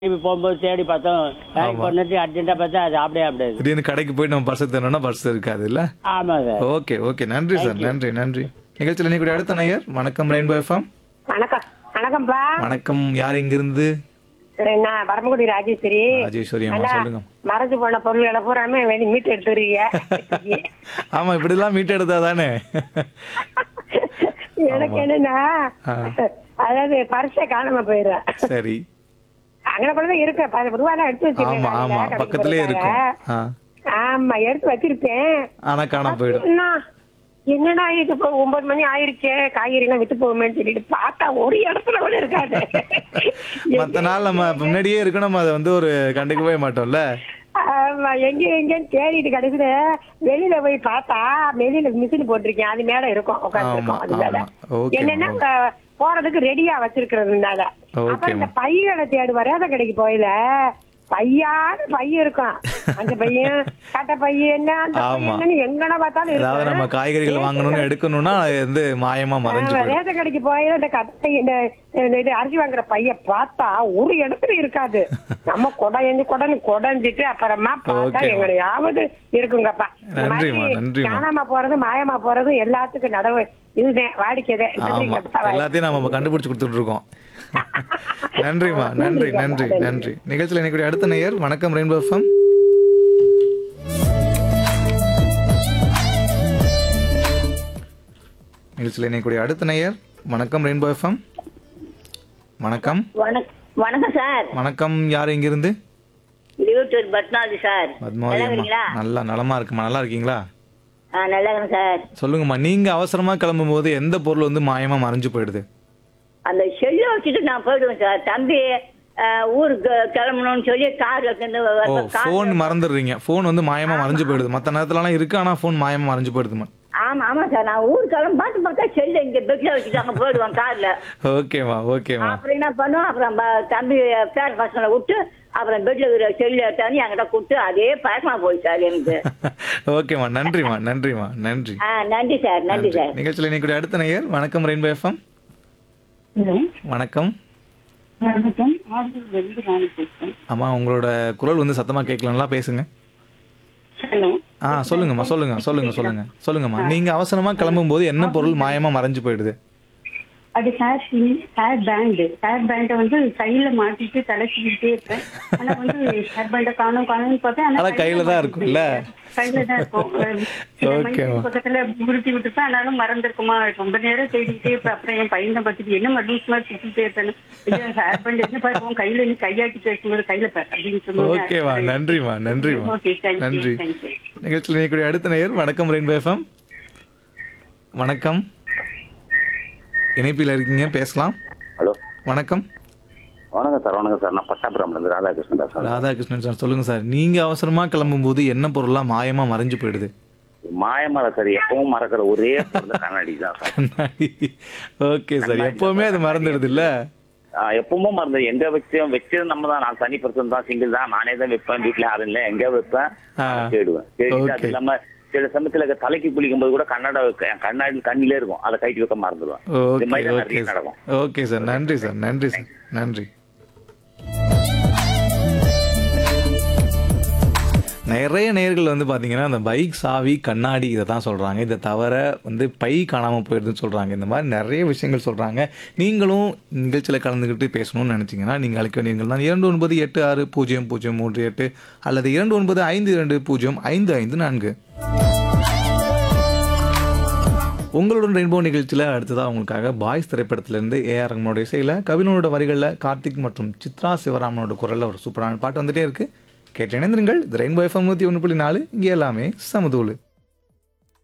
திருப்பி போகும்போது தேடி பார்த்தோம் வேலைக்கு ஆமா. போனது அர்ஜென்ட்டாக பார்த்தா அது அப்படியே அப்படியே திடீர்னு கடைக்கு போய் நம்ம பர்ஸ் தேடணும்னா பர்ஸ் இருக்காது இல்ல ஆமாம் சார் ஓகே ஓகே நன்றி சார் நன்றி நன்றி நிகழ்ச்சியில் நீ கூட அடுத்த நேயர் வணக்கம் ரெயின்போ எஃப்எம் வணக்கம் வணக்கம்ப்பா வணக்கம் யார் இங்கிருந்து நான் பரமக்குடி ராஜேஸ்வரி ராஜேஸ்வரி அம்மா நல்லா சொல்லுங்க மறைஞ்சு போன பொருள்களை பூராமே வெளி மீட்டு எடுத்துறீங்க ஆமா இப்படிலாம் மீட் எடுத்தா தானே எனக்கு என்னன்னா ஆ. அதாவது பரிசை காணாம போயிடுறேன் சரி அங்கே கூட தான் இருக்கு பத்து ரூபாய் எடுத்து வச்சிருக்கேன் ஆமா ஆமா காலையில கடைக்கு பக்கத்திலே இருக்கும் போறதுக்காக. ஆ ஆமா எடுத்து வச்சிருப்பேன் ஆனா காணாம போயிடும் என்ன என்னடா இது இப்போ ஒன்பது மணி ஆயிருச்சே காய்கறி எல்லாம் வித்து போகுமேன்னு சொல்லிட்டு பார்த்தா ஒரு இடத்துல கூட இருக்காது மத்த நாள் நம்ம முன்னாடியே இருக்கு நம்ம அதை வந்து ஒரு கண்டுக்கவே மாட்டோம்ல ஆமா எங்க எங்கன்னு தேடிட்டு கடைசியில வெளியில போய் பார்த்தா வெளியில மிஷின் போட்டிருக்கேன் அது மேல இருக்கும் உட்காந்துருக்கோம் அது மேல ஆமா. Okay, என்னன்னா ma'am. அங்க போறதுக்கு ரெடியா வச்சிருக்கிறதுனால Okay, அப்புறம் இந்த ma'am. பையனை தேடு வராத கடைக்கு போயில பையான பைய இருக்கும் அந்த பையன் கட்ட பையன் என்ன அந்த பையன் ஆமா. என்னன்னு எங்கன பார்த்தாலும் அதாவது இருக்கும். நம்ம காய்கறிகள் வாங்கணும்னு எடுக்கணும்னா அது வந்து மாயமா மறைஞ்சு ஆமா, போயிடும் ரேஷன் கடைக்கு போய் இந்த கட்டை இந்த இந்த இது அரிசி வாங்குற பைய பார்த்தா ஒரு இடத்துல இருக்காது நம்ம குடைஞ்சு குடன்னு குடஞ்சிட்டு அப்புறமா பார்த்தா Okay. எங்கடையாவது இருக்குங்கப்பா இந்த நன்றிம்மா, மாதிரி நன்றிம்மா. காணாம போறது மாயமா போறது எல்லாத்துக்கும் நடவு இதுதான் வாடிக்கைதே ஆமா எல்லாத்தையும் நம்ம கண்டுபிடிச்சு கொடுத்துட்டு இருக்கோம் நன்றிம்மா நன்றி நன்றி நன்றி நிகழ்ச்சியில் இன்னைக்கு அடுத்த நேயர் வணக்கம் ரெயின்போ எஃப்எம் நிகழ்ச்சியில் இன்னைக்கு அடுத்த நேயர் வணக்கம் ரெயின்போ எஃப்எம் வணக்கம் வணக் வணக்கம் சார் வணக்கம் யார் இங்கிருந்து லியூட்டூர் பத்மாவதி சார் பத்மாவதி நல்லா அம்மா இருக்கீங்களா நல்லா நலமா இருக்குமா நல்லா இருக்கீங்களா ஆ நல்லா இருக்கேன் சார் சொல்லுங்கம்மா நீங்க அவசரமா கிளம்பும் போது எந்த பொருள் வந்து மாயமா மறைஞ்சு போயிடுது அந்த செல்லை வச்சுட்டு நான் போயிடுவேன் சார் தம்பி ஆ, ஊருக்கு கிளம்பணும்னு சொல்லி கார்ல இருந்து ஓ கார் ஃபோன் மறந்துடுறீங்க ஃபோன் வந்து மாயமா மறைஞ்சு போயிடுது மற்ற நேரத்துலலாம் இருக்கு ஆனா ஃபோன் மாயமா மறைஞ்சு போயிடுதுமா ஆமா ஆமா சார் நான் ஊருக்கு கிளம்ப பார்த்து பார்த்தா செல்லை இங்க பெட்ல வச்சுட்டு அங்க போயிடுவேன் கார்ல ஓகேம்மா ஓகேம்மா அப்புறம் என்ன பண்ணுவோம் அப்புறம் ப- தம்பி பேர் பசங்களை விட்டு அப்புறம் பெட்ல இருக்கிற செல்லு எடுத்தாந்து என்கிட்ட கொடுத்து அதே பழக்கமா போய் சார் எனக்கு ஓகேம்மா நன்றிம்மா நன்றிம்மா நன்றி ஆ நன்றி சார் நன்றி சார் நிகழ்ச்சியில் இன்னைக்கு அடுத்த நேயர் வணக்கம் ரெயின்போ எஃப்எம் வணக்கம் வணக்கம் ஆம்பூர்லேருந்து ராணி பேசுறேன் அம்மா உங்களோட குரல் வந்து சத்தமா கேட்கலன்னா பேசுங்க ஹலோ ஆ சொல்லுங்கம்மா சொல்லுங்க சொல்லுங்க சொல்லுங்க சொல்லுங்கம்மா நீங்க அவசரமா கிளம்பும் போது என்ன பொருள் மாயமா மறைஞ்சு போயிடுது அது hair pin hair band hair பேண்டை வந்து கையில மாட்டிட்டு தலைச்சிக்கிட்டே இருப்பேன் ஆனா வந்து ஹேர் பேண்டை காணும் காணும்னு பார்த்தேன் ஆனா கையில தான் இருக்கும்ல? கையில தான் இருக்கும் அஹ் இந்த Okay, மைக்கு மா. பக்கத்துல உருட்டி விட்டுப்பேன் ஆனாலும் மறந்துருக்குமா ரொம்ப நேரம் தேடிக்கிட்டே இருப்பேன் அப்புறம் என் பையனை பார்த்துட்டு என்ன லூஸ் மாதிரி சுத்திட்டே இருப்பேன் ஹேர் பேண்ட் என்ன பாருவோம் கையில நீ கையாட்டி பேசும்போது கையில பாரு அப்படின்னு சொல்லுவாங்க ஓகேவா நன்றிம்மா நன்றிம்மா ஓகே தேங்க்யூ நன்றி தேங்க்யூ நிகழ்ச்சியில் இன்னைக்கு அடுத்த நேயர் வணக்கம் ரெயின்போ எஃப்எம் வணக்கம் இணைப்பில் இருக்கீங்க பேசலாம் ஹலோ வணக்கம் வணக்கம் சார் வணக்கம் சார் நான் பட்டாபுரம்லேருந்து ராதாகிருஷ்ணன் பேசுறேன் ராதாகிருஷ்ணன் சார் சொல்லுங்க சார் நீங்க அவசரமா கிளம்பும் போது என்ன பொருள்லாம் மாயமா மறைஞ்சு போயிடுது மாயமர சார் எப்பவும் மறக்கிற ஒரே பொருள் கண்ணாடி தான் சார் கண்ணாடி ஓகே சார் எப்பவுமே அது மறந்துடுது இல்ல ஆ, எப்பவும் மறந்து எங்க வச்சோம் வச்சது நம்ம தான் நான் தனி பர்சன் தான் சிங்கிள் தான் நானே தான் வைப்பேன் வீட்டுல யாரும் இல்லை எங்க வைப்பேன் ஆ. தேடுவேன் தேடிட்டு அது Okay. இல்லாம சில சமயத்துல தலைக்கு குளிக்கும் போது கூட கண்ணாட வைக்க- என் கண்ணாடி கண்ணிலே இருக்கும் அதை கைட்டு வைக்க மறந்துடுவேன் இது ஓகே மாதிரி தான் ஓகே நிறைய சார் நடக்கும் ஓகே சார் நன்றி சார் நன்றி சார் நன்றி நிறைய நேர்கள் வந்து பார்த்தீங்கன்னா அந்த பைக் சாவி கண்ணாடி இதை தான் சொல்கிறாங்க இதை தவிர வந்து பை காணாமல் போயிடுதுன்னு சொல்கிறாங்க இந்த மாதிரி நிறைய விஷயங்கள் சொல்கிறாங்க நீங்களும் நிகழ்ச்சியில் கலந்துக்கிட்டு பேசணும்னு நினச்சிங்கன்னா நீங்கள் அழைக்க வேண்டியது தான் இரண்டு ஒன்பது எட்டு ஆறு பூஜ்ஜியம் பூஜ்ஜியம் மூன்று எட்டு அல்லது இரண்டு ஒன்பது ஐந்து இரண்டு பூஜ்ஜியம் ஐந்து ஐந்து நான்கு உங்களுடன் ரெயின்போ நிகழ்ச்சியில் அடுத்ததாக உங்களுக்காக பாய்ஸ் திரைப்படத்திலிருந்து ஏஆர் ரங்கனோட இசையில் கவினோட வரிகளில் கார்த்திக் மற்றும் சித்ரா சிவராமனோட குரலில் ஒரு சூப்பரான பாட்டு வந்துட்டே இருக்கு கேட்டு இணைந்திருங்கள் இது ரெயின்போ எஃப்எம் நூற்றி ஒன்று புள்ளி நாலு இங்கே எல்லாமே சமதூளு